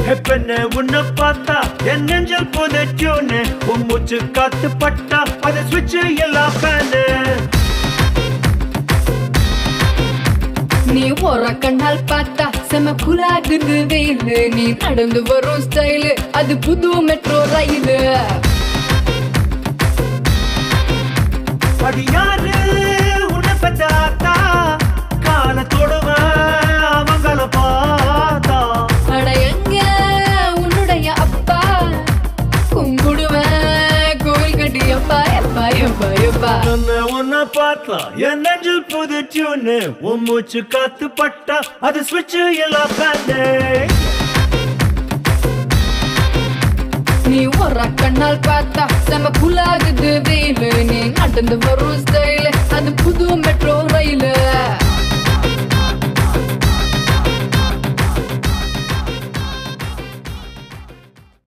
ஹெப்பன உன்னை பார்த்தா என் நெஞ்சில் புதைச்சோன்னு உன் மூச்சு காத்து பட்டா அதை சுவிட்ச் எல்லாம் ஃபேனு நீ ஒரு கண்ணால் பார்த்தா செம குலாகுது வெயிலு நீ நடந்து வரும் ஸ்டைலு அது புது மெட்ரோ ரயிலு அது யாரு உன்னை பெற்றாத்தா காலத்தோடுவன் அவங்கள பார்த்தா அட எங்க உன்னுடைய அப்பா கும்பிடுவேன் கோவில் கட்டி எப்பா எப்பா எப்பா எப்பா உன்னை உன்னை பார்த்தா என் நெஞ்சில் புதைச்சோன்னு உன் மூச்சு காத்து பட்டா அது சுவிட்ச் எல்லாம் ஃபேனு நீ ஒரு கண்ணால் பார்த்தா செம குலாகுது வெயிலு நீ நடந்து வரும் ஸ்டைலு அது புது மெட்ரோ ரயிலு